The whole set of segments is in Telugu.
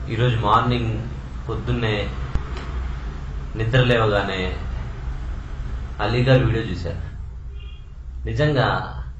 ఈరోజు మార్నింగ్ పొద్దున్నే నిద్ర లేవగానే అలీ గారు వీడియో చూశారు నిజంగా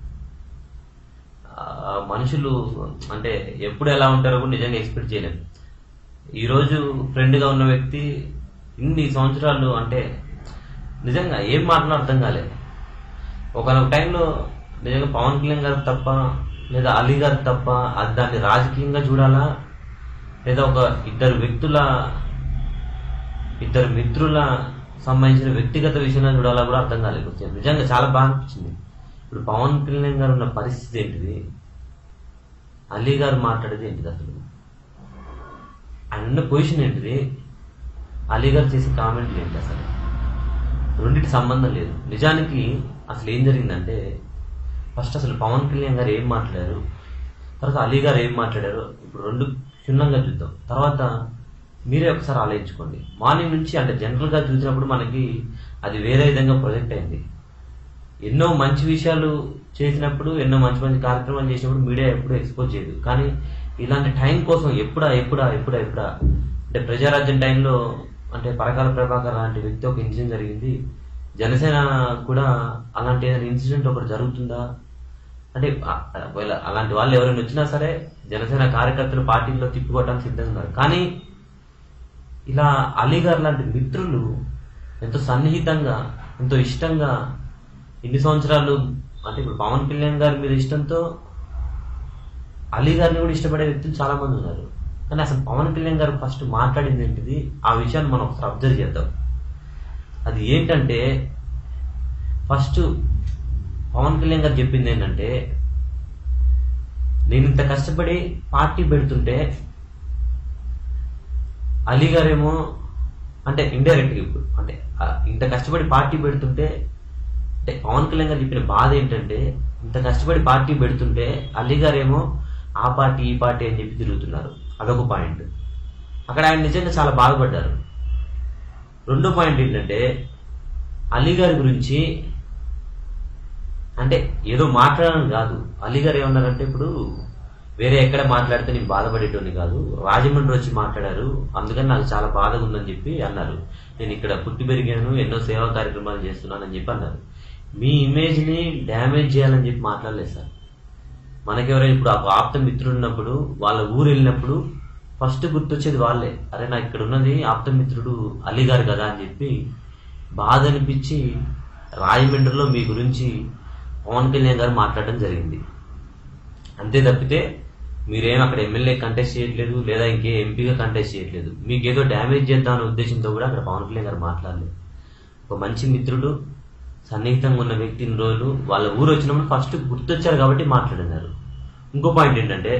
ఆ, మనుషులు అంటే ఎప్పుడు ఎలా ఉంటారో కూడా నిజంగా ఎక్స్పెక్ట్ చేయలేము ఈరోజు ఫ్రెండ్గా ఉన్న వ్యక్తి ఇన్ని సంవత్సరాలు అంటే నిజంగా ఏం మాటలు అర్థం కాలే ఒకనొక టైంలో నిజంగా పవన్ కళ్యాణ్ గారు తప్ప లేదా అలీ గారు తప్ప అది దాన్ని రాజకీయంగా చూడాలా లేదా ఒక ఇద్దరు వ్యక్తుల ఇద్దరు మిత్రుల సంబంధించిన వ్యక్తిగత విషయంలో చూడాలా కూడా అర్థం కాలేదు నిజంగా చాలా బాగా అనిపించింది ఇప్పుడు పవన్ కళ్యాణ్ గారు ఉన్న పరిస్థితి ఏంటిది అలీ గారు మాట్లాడేది ఏంటిది అసలు ఆయన ఉన్న పొజిషన్ ఏంటిది అలీ గారు చేసే కామెంట్లు ఏంటి అసలు రెండింటి సంబంధం లేదు నిజానికి అసలు ఏం జరిగిందంటే ఫస్ట్ అసలు పవన్ కళ్యాణ్ గారు ఏం మాట్లాడారు తర్వాత అలీ గారు ఏం మాట్లాడారు ఇప్పుడు రెండు క్షుణ్ణంగా చూద్దాం తర్వాత మీరే ఒకసారి ఆలోచించుకోండి మార్నింగ్ నుంచి అంటే జనరల్గా చూసినప్పుడు మనకి అది వేరే విధంగా ప్రొజెక్ట్ అయింది ఎన్నో మంచి విషయాలు చేసినప్పుడు ఎన్నో మంచి మంచి కార్యక్రమాలు చేసినప్పుడు మీడియా ఎప్పుడు ఎక్స్పోజ్ చేయదు కానీ ఇలాంటి టైం కోసం ఎప్పుడా ఎప్పుడా ఎప్పుడా ఎప్పుడా అంటే ప్రజారాజ్యం టైంలో అంటే పరకాల ప్రభాకర్ లాంటి వ్యక్తి ఒక ఇన్సిడెంట్ జరిగింది జనసేన కూడా అలాంటి ఏదైనా ఇన్సిడెంట్ ఒకటి జరుగుతుందా అంటే ఆ- ఒకవేళ అలాంటి వాళ్ళు ఎవరైనా వచ్చినా సరే జనసేన కార్యకర్తలు పార్టీల్లో తిప్పుకోవడానికి సిద్ధంగా ఉన్నారు కానీ ఇలా అలీ గారు లాంటి మిత్రులు ఎంతో సన్నిహితంగా ఎంతో ఇష్టంగా ఇన్ని సంవత్సరాలు అంటే ఇప్పుడు పవన్ కళ్యాణ్ గారి మీద ఇష్టంతో అలీ గారిని కూడా ఇష్టపడే వ్యక్తులు చాలా మంది ఉన్నారు కానీ అసలు పవన్ కళ్యాణ్ గారు ఫస్ట్ మాట్లాడింది ఏంటిది ఆ విషయాన్ని మనం ఒకసారి అబ్జర్వ్ చేద్దాం అది ఏంటంటే ఫస్ట్ పవన్ కళ్యాణ్ గారు చెప్పింది ఏంటంటే నేను ఇంత కష్టపడి పార్టీ పెడుతుంటే అలీ గారేమో అంటే ఇండైరెక్ట్గా ఇప్పుడు అంటే ఆ, ఇంత కష్టపడి పార్టీ పెడుతుంటే అంటే పవన్ కళ్యాణ్ గారు చెప్పిన బాధ ఏంటంటే ఇంత కష్టపడి పార్టీ పెడుతుంటే అలీ గారేమో ఆ పార్టీ ఈ పార్టీ అని చెప్పి తిరుగుతున్నారు అదొక పాయింట్ అక్కడ ఆయన నిజంగా చాలా బాధపడ్డారు రెండో పాయింట్ ఏంటంటే అలీ గారి గురించి అంటే ఏదో మాట్లాడడం కాదు అలీ గారు ఏమన్నారంటే ఇప్పుడు వేరే ఎక్కడ మాట్లాడితే నేను బాధపడేటోని కాదు రాజమండ్రి వచ్చి మాట్లాడారు అందుకని నాకు చాలా బాధగా ఉందని చెప్పి అన్నారు నేను ఇక్కడ పుట్టి పెరిగాను ఎన్నో సేవా కార్యక్రమాలు చేస్తున్నానని చెప్పి అన్నారు మీ ఇమేజ్ని డ్యామేజ్ చేయాలని చెప్పి మాట్లాడలేదు సార్ మనకెవరైనా ఇప్పుడు ఆ ఆప్త మిత్రుడు ఉన్నప్పుడు వాళ్ళ ఊరు వెళ్ళినప్పుడు ఫస్ట్ గుర్తొచ్చేది వాళ్ళే అరే నాకు ఇక్కడ ఉన్నది ఆప్త మిత్రుడు అలీ గారు కదా అని చెప్పి బాధ అనిపించి రాజమండ్రిలో మీ గురించి పవన్ కళ్యాణ్ గారు మాట్లాడడం జరిగింది అంతే తప్పితే మీరేం అక్కడ ఎమ్మెల్యే కంటెస్ట్ చేయట్లేదు లేదా ఇంకే ఎంపీగా కంటెస్ట్ చేయట్లేదు మీకు ఏదో డ్యామేజ్ చేద్దామనే ఉద్దేశంతో కూడా అక్కడ పవన్ కళ్యాణ్ గారు మాట్లాడలేదు ఒక మంచి మిత్రుడు సన్నిహితంగా ఉన్న వ్యక్తి ఇన్ని రోజులు వాళ్ళ ఊరు వచ్చినప్పుడు ఫస్ట్ గుర్తొచ్చారు కాబట్టి మాట్లాడినారు ఇంకో పాయింట్ ఏంటంటే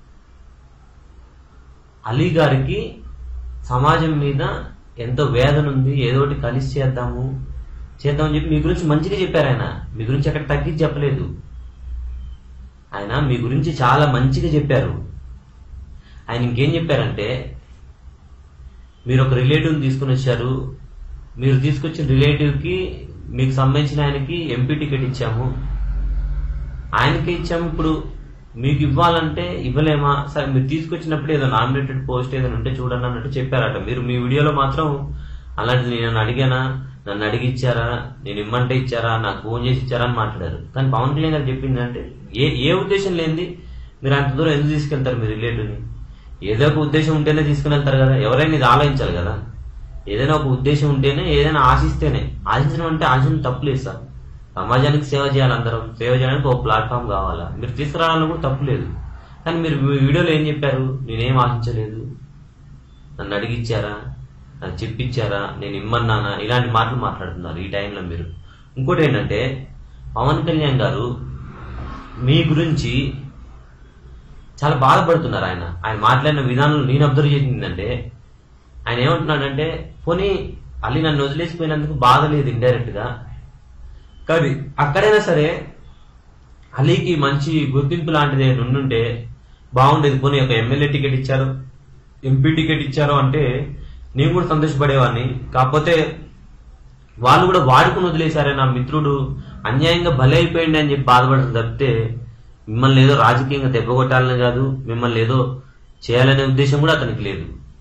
అలీ గారికి సమాజం మీద ఎంతో వేదన ఉంది ఏదో ఒకటి కలిసి చేద్దాము చేద్దామని చెప్పి మీ గురించి మంచిగా చెప్పారు ఆయన మీ గురించి ఎక్కడ తగ్గించి చెప్పలేదు ఆయన మీ గురించి చాలా మంచిగా చెప్పారు ఆయన ఇంకేం చెప్పారంటే మీరు ఒక రిలేటివ్ని తీసుకుని వచ్చారు మీరు తీసుకొచ్చిన రిలేటివ్కి మీకు సంబంధించిన ఆయనకి ఎంపీ టికెట్ ఇచ్చాము ఆయనకి ఇచ్చాము ఇప్పుడు మీకు ఇవ్వాలంటే ఇవ్వలేమా సరే మీరు తీసుకొచ్చినప్పుడు ఏదో నామినేటెడ్ పోస్ట్ ఏదైనా ఉంటే చూడండి అన్నట్టు చెప్పారట మీరు మీ వీడియోలో మాత్రం అలాంటిది నేను నన్ను అడిగానా నన్ను అడిగి ఇచ్చారా నేను ఇమ్మంటే ఇచ్చారా నాకు ఫోన్ చేసి ఇచ్చారా అని మాట్లాడారు కానీ పవన్ కళ్యాణ్ గారు చెప్పింది అంటే ఏ ఏ ఉద్దేశం లేనిది మీరు అంత దూరం ఎందుకు తీసుకెళ్తారు మీ రిలేటివ్ని ఏదో ఒక ఉద్దేశం ఉంటేనే తీసుకుని వెళ్తారు కదా ఎవరైనా ఇది ఆలోచించాలి కదా ఏదైనా ఒక ఉద్దేశం ఉంటేనే ఏదైనా ఆశిస్తేనే ఆశించడం అంటే ఆశించడం తప్పులేదు సార్ సమాజానికి సేవ చేయాలి అందరం సేవ చేయడానికి ఒక ప్లాట్ఫామ్ కావాలా మీరు తీసుకురావాలని కూడా తప్పులేదు కానీ మీరు మీ వీడియోలో ఏం చెప్పారు నేనేం ఆశించలేదు నన్ను అడిగిచ్చారా నాకు చెప్పించారా నేను ఇమ్మన్నానా ఇలాంటి మాటలు మాట్లాడుతున్నారు ఈ టైంలో మీరు ఇంకోటి ఏంటంటే పవన్ కళ్యాణ్ గారు మీ గురించి చాలా బాధపడుతున్నారు ఆయన ఆయన మాట్లాడిన విధానంలో నేను అబ్జర్వ్ చేసింది ఏంటంటే ఆయన ఏమంటున్నాడంటే పోనీ అల్లి నన్ను వదిలేసిపోయినందుకు బాధ లేదు ఇండైరెక్ట్ గా కానీ అక్కడైనా సరే అలీకి మంచి గుర్తింపు లాంటిది ఏమైనా ఉండుంటే బాగుండేది పోనీ ఒక ఎమ్మెల్యే టికెట్ ఇచ్చారు ఎంపీ టికెట్ ఇచ్చారు అంటే నేను కూడా సంతోషపడేవాడిని కాకపోతే వాళ్ళు కూడా వాడుకుని వదిలేశారే నా మిత్రుడు అన్యాయంగా బలైపోయింది అని చెప్పి బాధపడడం తప్పితే మిమ్మల్ని ఏదో రాజకీయంగా దెబ్బకొట్టాలని కాదు మిమ్మల్ని ఏదో చేయాలనే ఉద్దేశం కూడా అతనికి లేదు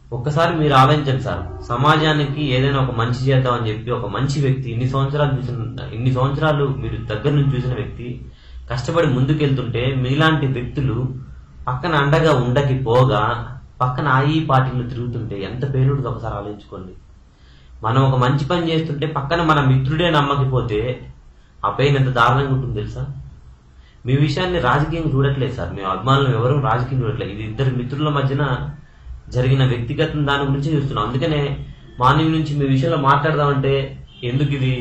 ఒక్కసారి మీరు ఆలోచించండి సార్ సమాజానికి ఏదైనా ఒక మంచి చేద్దాం అని చెప్పి ఒక మంచి వ్యక్తి ఇన్ని సంవత్సరాలు చూసిన ఇన్ని సంవత్సరాలు మీరు దగ్గర నుంచి చూసిన వ్యక్తి కష్టపడి ముందుకెళ్తుంటే మీలాంటి వ్యక్తులు పక్కన అండగా ఉండకి పోగా పక్కన ఆ ఈ పార్టీలు తిరుగుతుంటే ఎంత పేలుడు ఒకసారి ఆలోచించుకోండి మనం ఒక మంచి పని చేస్తుంటే పక్కన మన మిత్రుడే నమ్మకపోతే ఆ పెయిన్ ఎంత దారుణంగా ఉంటుంది తెలుసా మీ విషయాన్ని రాజకీయం చూడట్లేదు సార్ మీ అభిమానులు ఎవరు రాజకీయం చూడట్లేదు ఇది ఇద్దరు మిత్రుల మధ్యన జరిగిన వ్యక్తిగత దాని గురించి చూస్తున్నాం అందుకనే మార్నింగ్ నుంచి మీ విషయంలో మాట్లాడదామంటే ఎందుకు ఇది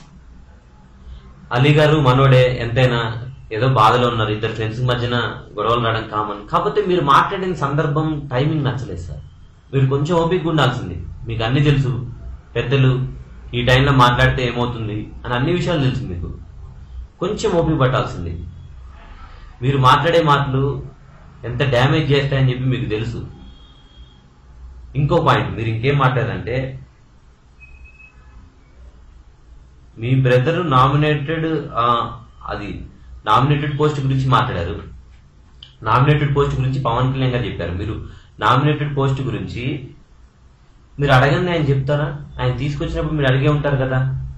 అలీ గారు మనోడే ఎంతైనా ఏదో బాధలో ఉన్నారు ఇద్దరు ఫ్రెండ్స్ మధ్యన గొడవలు రావడం కామన్ కాకపోతే మీరు మాట్లాడిన సందర్భం టైమింగ్ నచ్చలేదు సార్ మీరు కొంచెం ఓపిక ఉండాల్సింది మీకు అన్ని తెలుసు పెద్దలు ఈ టైంలో మాట్లాడితే ఏమవుతుంది అని అన్ని విషయాలు తెలుసు మీకు కొంచెం ఓపిక పట్టాల్సింది మీరు మాట్లాడే మాటలు ఎంత డ్యామేజ్ చేస్తాయని చెప్పి మీకు తెలుసు ఇంకో పాయింట్ మీరు ఇంకేం మాట్లాడారంటే మీ బ్రదర్ నామినేటెడ్ అది నామినేటెడ్ పోస్ట్ గురించి మాట్లాడారు నామినేటెడ్ పోస్ట్ గురించి పవన్ కళ్యాణ్ గారు చెప్పారు మీరు నామినేటెడ్ పోస్ట్ గురించి మీరు అడగండి ఆయన చెప్తారా ఆయన తీసుకొచ్చినప్పుడు మీరు అడిగే ఉంటారు కదా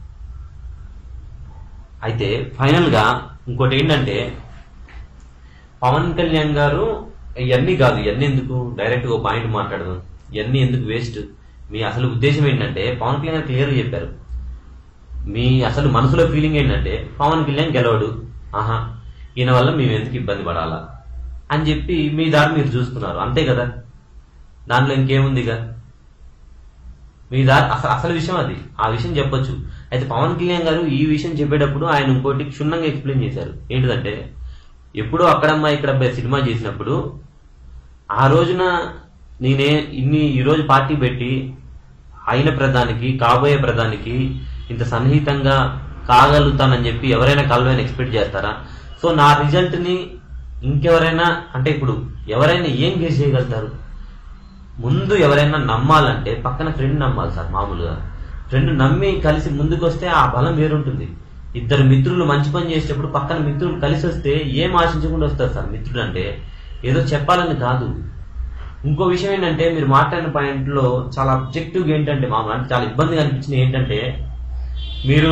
అయితే ఫైనల్ గా ఇంకోటి ఏంటంటే పవన్ కళ్యాణ్ గారు ఇవన్నీ కాదు ఇవన్నీ ఎందుకు డైరెక్ట్ గా పాయింట్ మాట్లాడదాం ఇవన్నీ ఎందుకు వేస్ట్ మీ అసలు ఉద్దేశం ఏంటంటే పవన్ కళ్యాణ్ గారు క్లియర్ చెప్పారు మీ అసలు మనసులో ఫీలింగ్ ఏంటంటే పవన్ కళ్యాణ్ గెలవడు ఆహా ఈయన వల్ల మేము ఎందుకు ఇబ్బంది పడాలా అని చెప్పి మీ దారి మీరు చూసుకున్నారు అంతే కదా దానిలో ఇంకేముందిగా మీ దారి అసలు అసలు విషయం అది ఆ విషయం చెప్పొచ్చు అయితే పవన్ కళ్యాణ్ గారు ఈ విషయం చెప్పేటప్పుడు ఆయన ఇంకోటి క్షుణ్ణంగా ఎక్స్ప్లెయిన్ చేశారు ఏంటిదంటే ఎప్పుడో అక్కడమ్మా ఇక్కడ అబ్బాయి సినిమా చేసినప్పుడు ఆ రోజున నేనే ఇన్ని ఈ రోజు పార్టీ పెట్టి అయిన ప్రధానికి కాబోయే ప్రధానికి ఇంత సన్నిహితంగా కాగలుగుతానని చెప్పి ఎవరైనా కలవని ఎక్స్పెక్ట్ చేస్తారా సో నా రిజల్ట్ ని ఇంకెవరైనా అంటే ఇప్పుడు ఎవరైనా ఏం గేస్ చేయగలుగుతారు ముందు ఎవరైనా నమ్మాలంటే పక్కన ఫ్రెండ్ నమ్మాలి సార్ మామూలుగా ఫ్రెండ్ నమ్మి కలిసి ముందుకు వస్తే ఆ బలం వేరుంటుంది ఇద్దరు మిత్రులు మంచి పని చేసేటప్పుడు పక్కన మిత్రులు కలిసి వస్తే ఏం ఆశించకుండా వస్తారు సార్ మిత్రుడు అంటే ఏదో చెప్పాలని కాదు ఇంకో విషయం ఏంటంటే మీరు మాట్లాడిన పాయింట్లో చాలా అబ్జెక్టివ్ ఏంటంటే మామూలు అంటే చాలా ఇబ్బందిగా అనిపించింది ఏంటంటే మీరు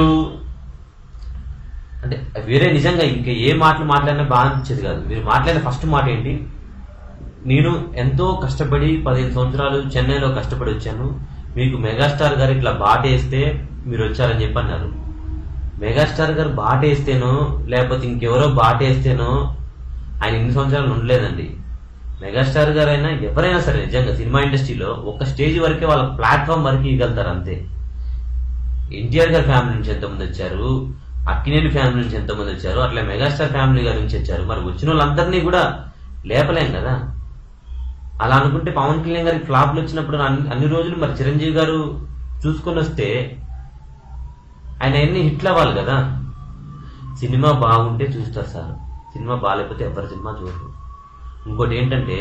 అంటే వేరే నిజంగా ఇంకా ఏ మాటలు మాట్లాడినా బాగా అనిపించేది కాదు మీరు మాట్లాడిన ఫస్ట్ మాట ఏంటి నేను ఎంతో కష్టపడి పదిహేను సంవత్సరాలు చెన్నైలో కష్టపడి వచ్చాను మీకు మెగాస్టార్ గారు ఇట్లా బాటేస్తే మీరు వచ్చారని చెప్పి అన్నారు మెగాస్టార్ గారు బాటేస్తేనో లేకపోతే ఇంకెవరో బాటేస్తేనో ఆయన ఇన్ని సంవత్సరాలు ఉండలేదండి మెగాస్టార్ గారు అయినా ఎవరైనా సరే నిజంగా సినిమా ఇండస్ట్రీలో ఒక స్టేజ్ వరకే వాళ్ళ ప్లాట్ఫామ్ వరకు ఇవ్వగలుగుతారు అంతే ఎన్టీఆర్ గారి ఫ్యామిలీ నుంచి ఎంతమంది వచ్చారు అక్కినేని ఫ్యామిలీ నుంచి ఎంతమంది వచ్చారు అట్లా మెగాస్టార్ ఫ్యామిలీ గారి నుంచి వచ్చారు మరి వచ్చిన వాళ్ళందరినీ కూడా లేపలేం కదా అలా అనుకుంటే పవన్ కళ్యాణ్ గారికి ఫ్లాప్లు వచ్చినప్పుడు అన్ని అన్ని రోజులు మరి చిరంజీవి గారు చూసుకొని వస్తే ఆయన ఎన్ని హిట్లు అవ్వాలి కదా సినిమా బాగుంటే చూస్తారు సార్ సినిమా బాగాలేకపోతే ఎవరి సినిమా చూడరు ఇంకోటి ఏంటంటే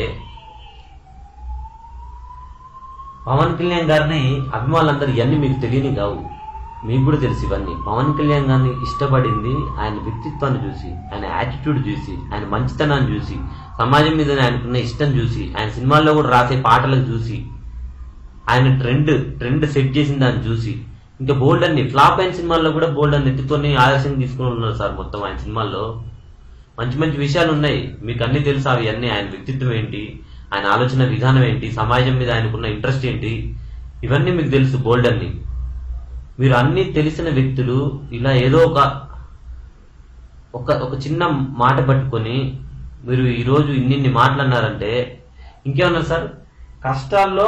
పవన్ కళ్యాణ్ గారిని అభిమానులందరూ ఇవన్నీ మీకు తెలియని కావు మీకు కూడా తెలుసు ఇవన్నీ పవన్ కళ్యాణ్ గారిని ఇష్టపడింది ఆయన వ్యక్తిత్వాన్ని చూసి ఆయన యాటిట్యూడ్ చూసి ఆయన మంచితనాన్ని చూసి సమాజం మీద ఆయనకున్న ఇష్టం చూసి ఆయన సినిమాల్లో కూడా రాసే పాటలకు చూసి ఆయన ట్రెండ్ ట్రెండ్ సెట్ చేసిన దాన్ని చూసి ఇంకా బోల్డ్ అన్ని ఫ్లాప్ అయిన సినిమాల్లో కూడా బోల్డ్ అన్ని ఎత్తుకొని ఆదర్శం తీసుకుని ఉన్నారు సార్ మొత్తం ఆయన సినిమాల్లో మంచి మంచి విషయాలు ఉన్నాయి మీకు అన్ని తెలుసు అవి అన్ని ఆయన వ్యక్తిత్వం ఏంటి ఆయన ఆలోచన విధానం ఏంటి సమాజం మీద ఆయనకున్న ఇంట్రెస్ట్ ఏంటి ఇవన్నీ మీకు తెలుసు బోల్డ్ అన్ని మీరు అన్ని తెలిసిన వ్యక్తులు ఇలా ఏదో ఒక ఒక ఒక చిన్న మాట పట్టుకొని మీరు ఈరోజు ఇన్నిన్ని మాటలు అన్నారంటే ఇంకేమన్నారు సార్ కష్టాల్లో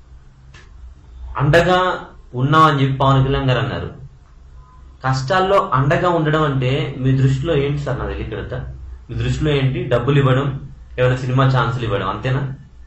అండగా ఉన్నామని చెప్పి పవన్ కళ్యాణ్ గారు అన్నారు కష్టాల్లో అండగా ఉండడం అంటే మీ దృష్టిలో ఏంటి సార్ నా తెలియకడతా మీ దృష్టిలో ఏంటి డబ్బులు ఇవ్వడం ఏమైనా సినిమా ఛాన్సులు ఇవ్వడం అంతేనా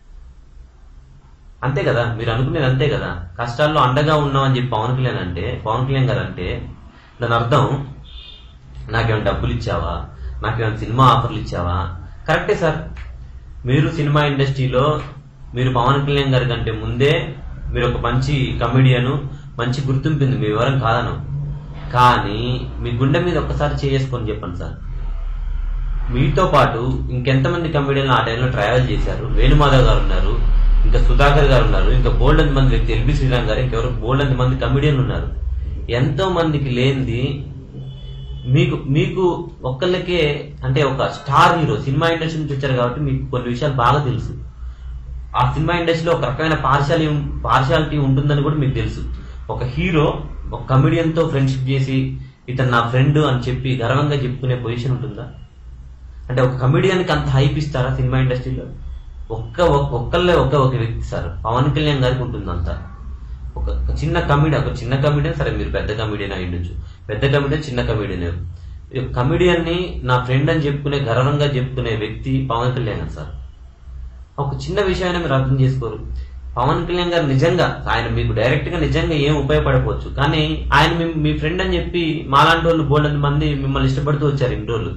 అంతే కదా మీరు అనుకునేది అంతే కదా కష్టాల్లో అండగా ఉన్నామని చెప్పి పవన్ కళ్యాణ్ అంటే పవన్ కళ్యాణ్ గారు అంటే దాని అర్థం నాకేమైనా డబ్బులు ఇచ్చావా నాకేమైనా సినిమా ఆఫర్లు ఇచ్చావా కరెక్టే సార్ మీరు సినిమా ఇండస్ట్రీలో మీరు పవన్ కళ్యాణ్ గారి కంటే ముందే మీరు ఒక మంచి కమెడియను మంచి గుర్తింపు ఉంది మీ వివరం కాదను కానీ మీ గుండె మీద ఒక్కసారి చేసుకొని చెప్పండి సార్ మీతో పాటు ఇంకెంతమంది కమెడియన్లు ఆ టైంలో ట్రావెల్ చేశారు వేణుమాధవ్ గారు ఉన్నారు ఇంకా సుధాకర్ గారు ఉన్నారు ఇంకా బోల్డ్ మంది వ్యక్తి ఎల్బి శ్రీరామ్ గారు ఇంకెవరు బోల్డ్ మంది కమిడియన్లు ఉన్నారు ఎంతో మందికి లేనిది మీకు మీకు ఒక్కళ్ళకే అంటే ఒక స్టార్ హీరో సినిమా ఇండస్ట్రీ నుంచి వచ్చారు కాబట్టి మీకు కొన్ని విషయాలు బాగా తెలుసు ఆ సినిమా ఇండస్ట్రీలో ఒక రకమైన పార్షాలి పార్షాలిటీ ఉంటుందని కూడా మీకు తెలుసు ఒక హీరో ఒక కమిడియన్ తో ఫ్రెండ్షిప్ చేసి ఇతను నా ఫ్రెండ్ అని చెప్పి గర్వంగా చెప్పుకునే పొజిషన్ ఉంటుందా అంటే ఒక కమిడియన్ కి అంత హైప్ ఇస్తారా సినిమా ఇండస్ట్రీలో ఒక్క ఒక్క- ఒక్కళ్ళే ఒక్క ఒక వ్యక్తి సార్ పవన్ కళ్యాణ్ గారికి ఉంటుంది అంతా ఒక ఒక చిన్న కమిడియన్ ఒక చిన్న కమిడియన్ సరే మీరు పెద్ద కమిడియన్ అయి ఉండొచ్చు పెద్ద కమిడియన్ చిన్న కమిడియన్ కమిడియన్ ని నా ఫ్రెండ్ అని చెప్పుకునే గర్వంగా చెప్పుకునే వ్యక్తి పవన్ కళ్యాణ్ గారు సార్ ఒక చిన్న విషయాన్ని మీరు అర్థం చేసుకోరు పవన్ కళ్యాణ్ గారు నిజంగా ఆయన మీకు డైరెక్ట్ గా నిజంగా ఏం ఉపయోగపడకపోవచ్చు కానీ ఆయన మీ- మీ ఫ్రెండ్ అని చెప్పి మాలాంటి వాళ్ళు బోల్డ్ మంది మిమ్మల్ని ఇష్టపడుతూ వచ్చారు ఇన్ని రోజులు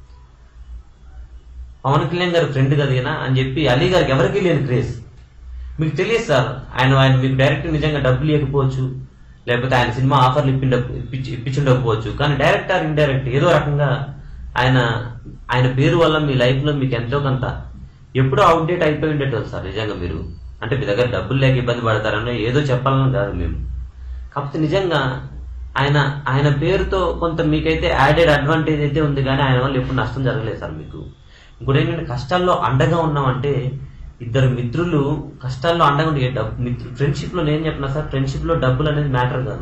పవన్ కళ్యాణ్ గారు ఫ్రెండ్ కదేనా అని చెప్పి అలీ గారికి ఎవరికీ లేని క్రేజ్ మీకు తెలియదు సార్ ఆయన ఆయన మీకు డైరెక్ట్ నిజంగా డబ్బులు ఇవ్వకపోవచ్చు లేకపోతే ఆయన సినిమా ఆఫర్లు ఇప్పిండ ఇప్పించి ఇప్పించుండకపోవచ్చు కానీ డైరెక్ట్ ఆర్ ఇండైరెక్ట్ ఏదో రకంగా ఆయన ఆయన పేరు వల్ల మీ లైఫ్ లో మీకు ఎంతో కొంత ఎప్పుడో అవుట్డేట్ అయిపోయి ఉండేటోళ్ళు సార్ నిజంగా మీరు అంటే మీ దగ్గర డబ్బులు లేక ఇబ్బంది పడతారని ఏదో చెప్పాలని కాదు మేము కాకపోతే నిజంగా ఆయన ఆయన పేరుతో కొంత మీకైతే యాడెడ్ అడ్వాంటేజ్ అయితే ఉంది కానీ ఆయన వల్ల ఎప్పుడు నష్టం జరగలేదు సార్ మీకు ఇంకోటి ఏంటంటే కష్టాల్లో అండగా ఉన్నామంటే ఇద్దరు మిత్రులు కష్టాల్లో అండగా ఉండే డబ్బు మిత్రు ఫ్రెండ్షిప్ లో నేను చెప్పిన సార్ ఫ్రెండ్షిప్ లో డబ్బులు అనేది మ్యాటర్ కాదు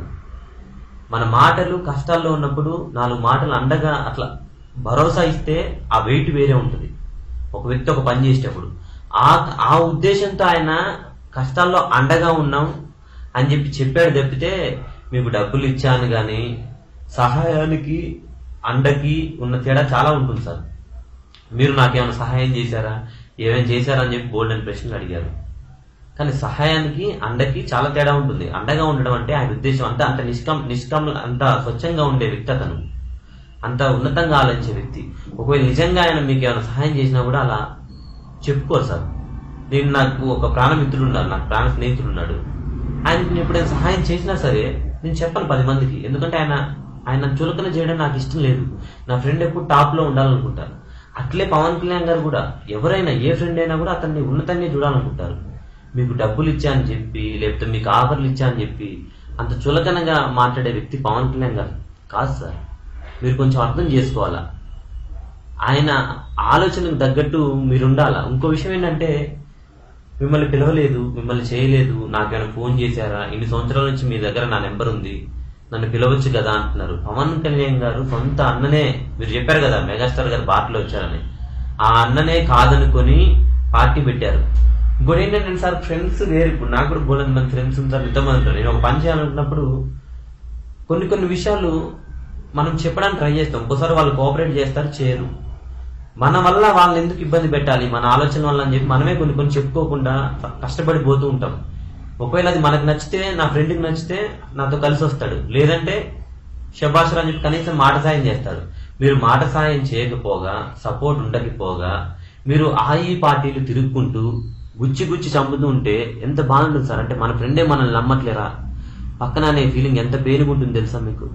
మన మాటలు కష్టాల్లో ఉన్నప్పుడు నాలుగు మాటలు అండగా అట్లా భరోసా ఇస్తే ఆ వెయిట్ వేరే ఉంటుంది ఒక వ్యక్తి ఒక పని చేసేటప్పుడు ఆ ఆ ఉద్దేశంతో ఆయన కష్టాల్లో అండగా ఉన్నాం అని చెప్పి చెప్పాడు తప్పితే మీకు డబ్బులు ఇచ్చాను కానీ సహాయానికి అండకి ఉన్న తేడా చాలా ఉంటుంది సార్ మీరు నాకేమైనా సహాయం చేశారా ఏమేం చేశారా అని చెప్పి బోల్డ్ అని ప్రశ్నలు అడిగారు కానీ సహాయానికి అండకి చాలా తేడా ఉంటుంది అండగా ఉండడం అంటే ఆయన ఉద్దేశం అంతా అంత నిష్కం నిష్కం అంత స్వచ్ఛంగా ఉండే వ్యక్తి అతను అంత ఉన్నతంగా ఆలోచించే వ్యక్తి ఒకవేళ నిజంగా ఆయన మీకు ఏమైనా సహాయం చేసినా కూడా అలా చెప్పుకోరు సార్ నేను నాకు ఒక ప్రాణమిత్రుడు ఉన్నాడు నాకు ప్రాణ స్నేహితుడు ఉన్నాడు ఆయనకి నేను ఎప్పుడైనా సహాయం చేసినా సరే నేను చెప్పను పది మందికి ఎందుకంటే ఆయన ఆయన చులకన చేయడం నాకు ఇష్టం లేదు నా ఫ్రెండ్ ఎప్పుడు టాప్ లో ఉండాలనుకుంటారు అట్లే పవన్ కళ్యాణ్ గారు కూడా ఎవరైనా ఏ ఫ్రెండ్ అయినా కూడా అతన్ని ఉన్నతంగా చూడాలనుకుంటారు మీకు డబ్బులు ఇచ్చా అని చెప్పి లేకపోతే మీకు ఆఫర్లు ఇచ్చా అని చెప్పి అంత చులకనగా మాట్లాడే వ్యక్తి పవన్ కళ్యాణ్ గారు కాదు సార్ మీరు కొంచెం అర్థం చేసుకోవాలా ఆయన ఆలోచనకు తగ్గట్టు మీరు ఉండాలా ఇంకో విషయం ఏంటంటే మిమ్మల్ని పిలవలేదు మిమ్మల్ని చేయలేదు నాకేమైనా ఫోన్ చేశారా ఇన్ని సంవత్సరాల నుంచి మీ దగ్గర నా నెంబర్ ఉంది నన్ను పిలవచ్చు కదా అంటున్నారు పవన్ కళ్యాణ్ గారు సొంత అన్ననే మీరు చెప్పారు కదా మెగాస్టార్ గారు పార్టీలో వచ్చారని ఆ అన్ననే కాదనుకొని పార్టీ పెట్టారు ఇంకోటి ఏంటంటే సార్ ఫ్రెండ్స్ వేరు ఇప్పుడు నాకు కూడా బోలని మంది ఫ్రెండ్స్ ఉంటారు ఎంతమంది ఉంటారు నేను ఒక పని చేయాలనుకున్నప్పుడు కొన్ని కొన్ని విషయాలు మనం చెప్పడానికి ట్రై చేస్తాం ఒక్కోసారి వాళ్ళు కోఆపరేట్ చేస్తారు చేయరు మన వల్ల వాళ్ళని ఎందుకు ఇబ్బంది పెట్టాలి మన ఆలోచన వల్ల అని చెప్పి మనమే కొన్ని కొన్ని చెప్పుకోకుండా కష్టపడి పోతూ ఉంటాం ఒకవేళ అది మనకు నచ్చితే నా ఫ్రెండ్కి నచ్చితే నాతో కలిసి వస్తాడు లేదంటే శబాష్ అని చెప్పి కనీసం మాట సాయం చేస్తాడు మీరు మాట సాయం చేయకపోగా సపోర్ట్ ఉండకపోగా మీరు ఆ ఈ పార్టీలు తిరుగుకుంటూ గుచ్చి గుచ్చి చంపుతూ ఉంటే ఎంత బాగుంటుంది సార్ అంటే మన ఫ్రెండే మనల్ని నమ్మట్లేరా పక్కన అనే ఫీలింగ్ ఎంత పెయిన్ ఉంటుంది తెలుసా మీకు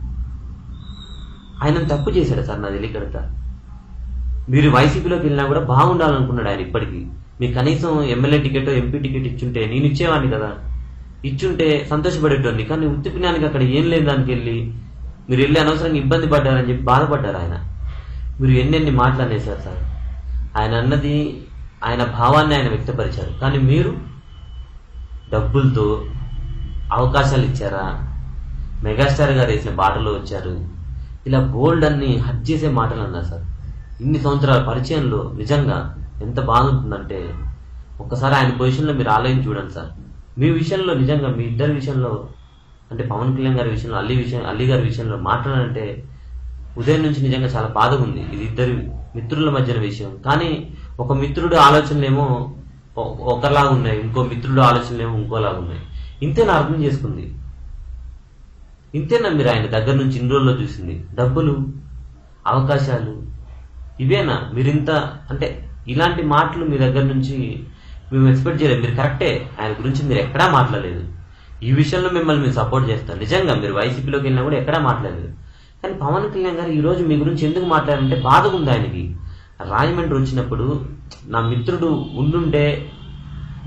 ఆయన తప్పు చేశాడు సార్ నా తెలియకడతా మీరు వైసీపీలోకి వెళ్ళినా కూడా బాగుండాలనుకున్నాడు ఆయన ఇప్పటికీ మీకు కనీసం ఎమ్మెల్యే టికెట్ ఎంపీ టికెట్ ఇచ్చుంటే నేను ఇచ్చేవాడిని కదా ఇచ్చుంటే సంతోషపడేటోడిని కానీ ఉత్తిపినానికి అక్కడ ఏం లేదు దానికి వెళ్ళి మీరు వెళ్ళి అనవసరంగా ఇబ్బంది పడ్డారని చెప్పి బాధపడ్డారు ఆయన మీరు ఎన్నెన్ని మాటలు అనేసారు సార్ ఆయన అన్నది ఆయన భావాన్ని ఆయన వ్యక్తపరిచారు కానీ మీరు డబ్బులతో అవకాశాలు ఇచ్చారా మెగాస్టార్ గారు వేసిన బాటలో వచ్చారు ఇలా బోల్డ్ అన్ని హట్ చేసే మాటలు అన్నారు సార్ ఇన్ని సంవత్సరాల పరిచయంలో నిజంగా ఎంత బాగుంటుందంటే ఒక్కసారి ఆయన పొజిషన్లో మీరు ఆలోచించి చూడండి సార్ మీ విషయంలో నిజంగా మీ ఇద్దరి విషయంలో అంటే పవన్ కళ్యాణ్ గారి విషయంలో అల్లి విషయం అల్లి గారి విషయంలో మాట్లాడాలంటే ఉదయం నుంచి నిజంగా చాలా బాధగా ఉంది ఇది ఇద్దరు మిత్రుల మధ్యన విషయం కానీ ఒక మిత్రుడు ఆలోచనలేమో ఒ- ఒకలాగా ఉన్నాయి ఇంకో మిత్రుడు ఆలోచనలేమో ఇంకోలాగా ఉన్నాయి ఇంతేనా అర్థం చేసుకుంది ఇంతేనా మీరు ఆయన దగ్గర నుంచి ఇన్ని రోజుల్లో చూసింది డబ్బులు అవకాశాలు ఇవేనా మీరింత అంటే ఇలాంటి మాటలు మీ దగ్గర నుంచి మేము ఎక్స్పెక్ట్ చేయలేదు మీరు కరెక్టే ఆయన గురించి మీరు ఎక్కడా మాట్లాడలేదు ఈ విషయంలో మిమ్మల్ని మేము సపోర్ట్ చేస్తాం నిజంగా మీరు వైసీపీలోకి వెళ్ళినా కూడా ఎక్కడా మాట్లాడలేదు కానీ పవన్ కళ్యాణ్ గారు ఈ రోజు మీ గురించి ఎందుకు మాట్లాడారంటే బాధగా ఉంది ఆయనకి రాజమండ్రి వచ్చినప్పుడు నా మిత్రుడు ఉండుంటే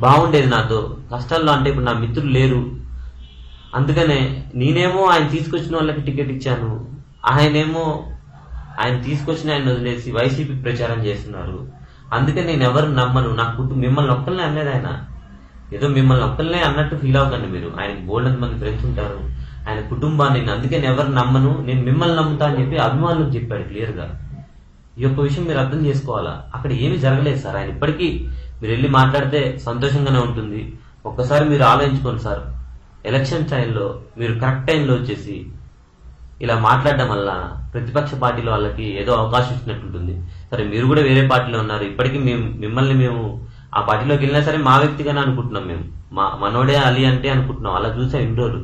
బాగుండేది నాతో కష్టాల్లో అంటే ఇప్పుడు నా మిత్రులు లేరు అందుకనే నేనేమో ఆయన తీసుకొచ్చిన వాళ్ళకి టికెట్ ఇచ్చాను ఆయనేమో ఆయన తీసుకొచ్చిన ఆయన వదిలేసి వైసీపీ ప్రచారం చేస్తున్నారు అందుకే నేను ఎవరు నమ్మను నా కుటుంబం మిమ్మల్ని ఒక్కరినే అనలేదు ఆయన ఏదో మిమ్మల్ని ఒక్కరినే అన్నట్టు ఫీల్ అవ్వకండి మీరు ఆయనకి బోల్డ్ మంది ఫ్రెండ్స్ ఉంటారు ఆయన కుటుంబాన్ని నేను అందుకే నేను ఎవరు నమ్మను నేను మిమ్మల్ని నమ్ముతా అని చెప్పి అభిమానులకు చెప్పాడు క్లియర్ గా ఈ యొక్క విషయం మీరు అర్థం చేసుకోవాలా అక్కడ ఏమీ జరగలేదు సార్ ఆయన ఇప్పటికీ మీరు వెళ్ళి మాట్లాడితే సంతోషంగానే ఉంటుంది ఒక్కసారి మీరు ఆలోచించుకోండి సార్ ఎలక్షన్ టైంలో మీరు కరెక్ట్ టైంలో వచ్చేసి ఇలా మాట్లాడడం వల్ల ప్రతిపక్ష పార్టీల వాళ్ళకి ఏదో అవకాశం ఇచ్చినట్టుంటుంది సరే మీరు కూడా వేరే పార్టీలో ఉన్నారు ఇప్పటికీ మేము మిమ్మల్ని మేము ఆ పార్టీలోకి వెళ్ళినా సరే మా వ్యక్తిగానే అనుకుంటున్నాం మేము మా మనోడే అలీ అంటే అనుకుంటున్నాం అలా చూసాం ఇన్ని రోజులు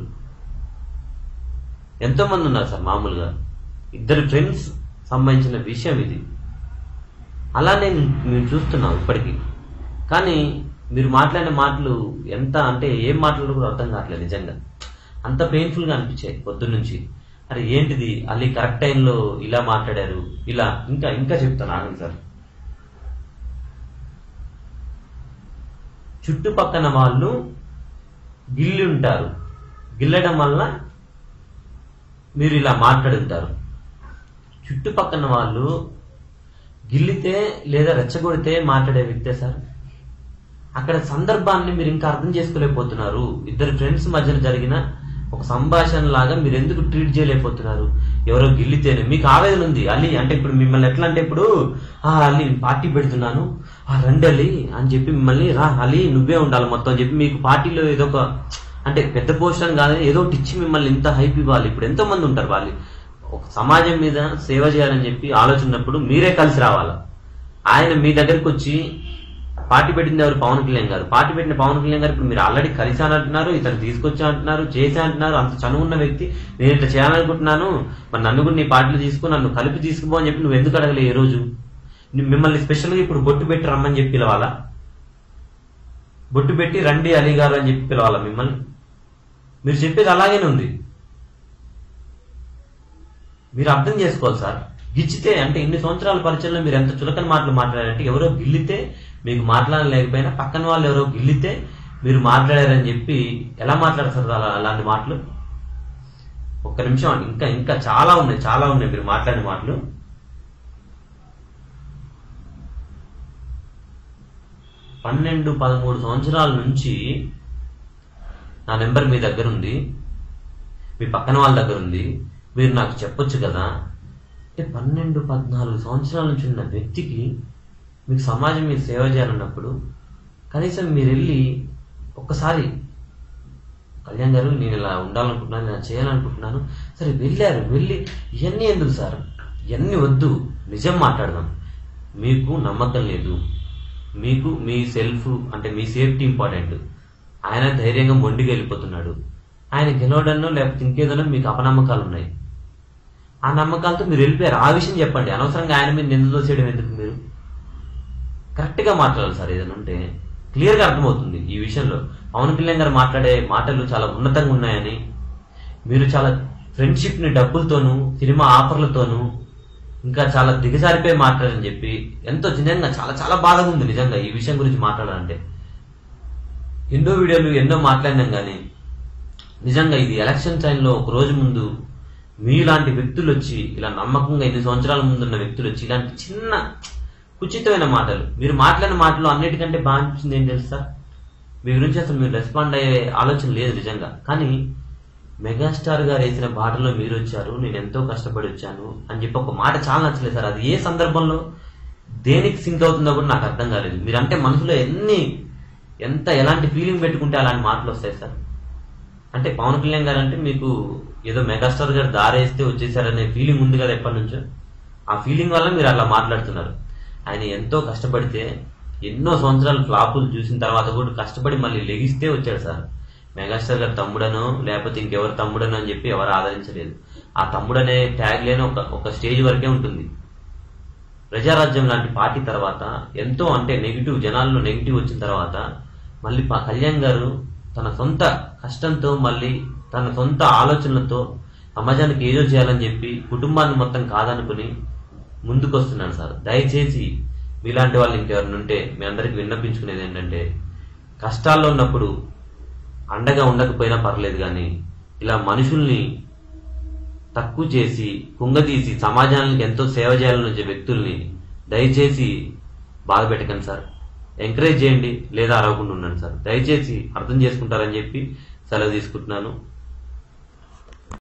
ఎంతో మంది ఉన్నారు సార్ మామూలుగా ఇద్దరు ఫ్రెండ్స్ సంబంధించిన విషయం ఇది అలా నేను మేము చూస్తున్నాం ఇప్పటికీ కానీ మీరు మాట్లాడిన మాటలు ఎంత అంటే ఏం మాటలు కూడా అర్థం కావట్లేదు నిజంగా అంత పెయిన్ఫుల్గా అనిపించాయి పొద్దున్నుంచి అరే ఏంటిది అలీ కరెక్ట్ టైంలో ఇలా మాట్లాడారు ఇలా ఇంకా ఇంకా చెప్తాను ఆగండి సార్ చుట్టుపక్కన వాళ్ళు గిల్లి ఉంటారు గిల్లడం వల్ల మీరు ఇలా మాట్లాడుంటారు చుట్టుపక్కన వాళ్ళు గిల్లితే లేదా రెచ్చగొడితే మాట్లాడే వ్యక్తే సార్ అక్కడ సందర్భాన్ని మీరు ఇంకా అర్థం చేసుకోలేకపోతున్నారు ఇద్దరు ఫ్రెండ్స్ మధ్యన జరిగిన ఒక సంభాషణ లాగా మీరు ఎందుకు ట్రీట్ చేయలేకపోతున్నారు ఎవరో గిల్లితేనే మీకు ఆవేదన ఉంది అలీ అంటే ఇప్పుడు మిమ్మల్ని ఎట్లా అంటే ఇప్పుడు ఆ అలీ నేను పార్టీ పెడుతున్నాను ఆ రండి అలీ అని చెప్పి మిమ్మల్ని రా అలీ నువ్వే ఉండాలి మొత్తం అని చెప్పి మీకు పార్టీలో ఏదో ఒక అంటే పెద్ద పోస్టర్ కాదు ఏదో ఒకటి ఇచ్చి మిమ్మల్ని ఇంత హైప్ ఇవ్వాలి ఇప్పుడు ఎంతో మంది ఉంటారు వాళ్ళు ఒక సమాజం మీద సేవ చేయాలని చెప్పి ఆలోచనప్పుడు మీరే కలిసి రావాలా ఆయన మీ దగ్గరికి వచ్చి పార్టీ పెట్టింది ఎవరు పవన్ కళ్యాణ్ గారు పార్టీ పెట్టిన పవన్ కళ్యాణ్ గారు ఇప్పుడు మీరు ఆల్రెడీ కలిసాను అంటున్నారు ఇతను తీసుకొచ్చా అంటున్నారు చేసా అంటున్నారు అంత చనువు ఉన్న వ్యక్తి నేను ఇట్లా చేయాలనుకుంటున్నాను మరి నన్ను కూడా నీ పార్టీలో తీసుకుని నన్ను కలిపి తీసుకుపో అని చెప్పి నువ్వు ఎందుకు అడగలే ఏ రోజు ని- మిమ్మల్ని స్పెషల్గా ఇప్పుడు బొట్టు పెట్టి రమ్మని చెప్పి పిలవాలా బొట్టు పెట్టి రండి అలీ గారు అని చెప్పి పిలవాలా మిమ్మల్ని మీరు చెప్పేది అలాగేనే ఉంది మీరు అర్థం చేసుకోవాలి సార్ గిచ్చితే అంటే ఇన్ని సంవత్సరాల పరిచయంలో మీరు ఎంత చులకన మాటలు మాట్లాడారంటే ఎవరో గిల్లితే మీకు మాట్లాడలేకపోయినా పక్కన వాళ్ళు ఎవరో గిల్లితే మీరు మాట్లాడారని చెప్పి ఎలా మాట్లాడతారు అలా అలాంటి మాటలు ఒక్క నిమిషం అండి ఇంకా ఇంకా చాలా ఉన్నాయి చాలా ఉన్నాయి మీరు మాట్లాడిన మాటలు పన్నెండు పదమూడు సంవత్సరాల నుంచి నా నెంబర్ మీ దగ్గర ఉంది మీ పక్కన వాళ్ళ దగ్గర ఉంది మీరు నాకు చెప్పొచ్చు కదా అంటే పన్నెండు పద్నాలుగు సంవత్సరాల నుంచి ఉన్న వ్యక్తికి మీకు సమాజం మీద సేవ చేయాలన్నప్పుడు కనీసం మీరు వెళ్ళి ఒక్కసారి కళ్యాణ్ గారు నేను ఇలా ఉండాలనుకుంటున్నాను ఇలా చేయాలనుకుంటున్నాను సరే వెళ్ళారు వెళ్ళి ఇవన్నీ ఎందుకు సార్ ఇవన్నీ వద్దు నిజం మాట్లాడదాం మీకు నమ్మకం లేదు మీకు మీ సెల్ఫ్ అంటే మీ సేఫ్టీ ఇంపార్టెంట్ ఆయన ధైర్యంగా మొండికి వెళ్ళిపోతున్నాడు ఆయన గెలవడంలో లేకపోతే ఇంకేదైనా మీకు అపనమ్మకాలు ఉన్నాయి ఆ నమ్మకాలతో మీరు వెళ్ళిపోయారు ఆ విషయం చెప్పండి అనవసరంగా ఆయన మీద నిందలో చేయడం ఎందుకు మీరు కరెక్ట్ గా మాట్లాడాలి సార్ ఏదైనా ఉంటే క్లియర్ గా అర్థమవుతుంది ఈ విషయంలో పవన్ కళ్యాణ్ గారు మాట్లాడే మాటలు చాలా ఉన్నతంగా ఉన్నాయని మీరు చాలా ఫ్రెండ్షిప్ ని డబ్బులతోనూ సినిమా ఆఫర్లతోనూ ఇంకా చాలా దిగజారిపోయి మాట్లాడని చెప్పి ఎంతో నిజంగా చాలా చాలా బాధగా ఉంది నిజంగా ఈ విషయం గురించి మాట్లాడాలంటే ఎన్నో వీడియోలు ఎన్నో మాట్లాడినాం కానీ నిజంగా ఇది ఎలక్షన్ టైంలో ఒక రోజు ముందు మీలాంటి వ్యక్తులు వచ్చి ఇలా నమ్మకంగా ఎన్ని సంవత్సరాల ముందు ఉన్న వ్యక్తులు వచ్చి ఇలాంటి చిన్న కుచితమైన మాటలు మీరు మాట్లాడిన మాటలు అన్నిటికంటే బాగా అనిపించింది ఏం తెలుసా మీ గురించి అసలు మీరు రెస్పాండ్ అయ్యే ఆలోచన లేదు నిజంగా కానీ మెగాస్టార్ గారు వేసిన బాటలో మీరు వచ్చారు నేను ఎంతో కష్టపడి వచ్చాను అని చెప్పి ఒక మాట చాలా నచ్చలేదు సార్ అది ఏ సందర్భంలో దేనికి సింక్ అవుతుందో కూడా నాకు అర్థం కాలేదు మీరంటే మనసులో ఎన్ని ఎంత ఎలాంటి ఫీలింగ్ పెట్టుకుంటే అలాంటి మాటలు వస్తాయి సార్ అంటే పవన్ కళ్యాణ్ గారు అంటే మీకు ఏదో మెగాస్టార్ గారు దారేస్తే వచ్చేసారనే ఫీలింగ్ ఉంది కదా ఎప్పటి నుంచో ఆ ఫీలింగ్ వల్ల మీరు అలా మాట్లాడుతున్నారు ఆయన ఎంతో కష్టపడితే ఎన్నో సంవత్సరాలు ఫ్లాపులు చూసిన తర్వాత కూడా కష్టపడి మళ్ళీ లెగిస్తే వచ్చాడు సార్ మెగాస్టార్ గారు తమ్ముడనో లేకపోతే ఇంకెవరు తమ్ముడనో అని చెప్పి ఎవరు ఆదరించలేదు ఆ తమ్ముడనే ట్యాగ్ లేని ఒక ఒక స్టేజ్ వరకే ఉంటుంది ప్రజారాజ్యం లాంటి పార్టీ తర్వాత ఎంతో అంటే నెగిటివ్ జనాల్లో నెగిటివ్ వచ్చిన తర్వాత మళ్ళీ ప- కళ్యాణ్ గారు తన సొంత కష్టంతో మళ్ళీ తన సొంత ఆలోచనలతో సమాజానికి ఏదో చేయాలని చెప్పి కుటుంబాన్ని మొత్తం కాదనుకుని ముందుకు వస్తున్నాను సార్ దయచేసి మీలాంటి వాళ్ళు ఇంకెవరిని ఉంటే మీ అందరికి విన్నపించుకునేది ఏంటంటే కష్టాల్లో ఉన్నప్పుడు అండగా ఉండకపోయినా పర్లేదు కానీ ఇలా మనుషుల్ని తక్కువ చేసి కుంగదీసి సమాజానికి ఎంతో సేవ చేయాలని వచ్చే వ్యక్తుల్ని దయచేసి బాధ పెట్టకండి సార్ ఎంకరేజ్ చేయండి లేదా అరవకుండా ఉండండి సార్ దయచేసి అర్థం చేసుకుంటారని చెప్పి సెలవు తీసుకుంటున్నాను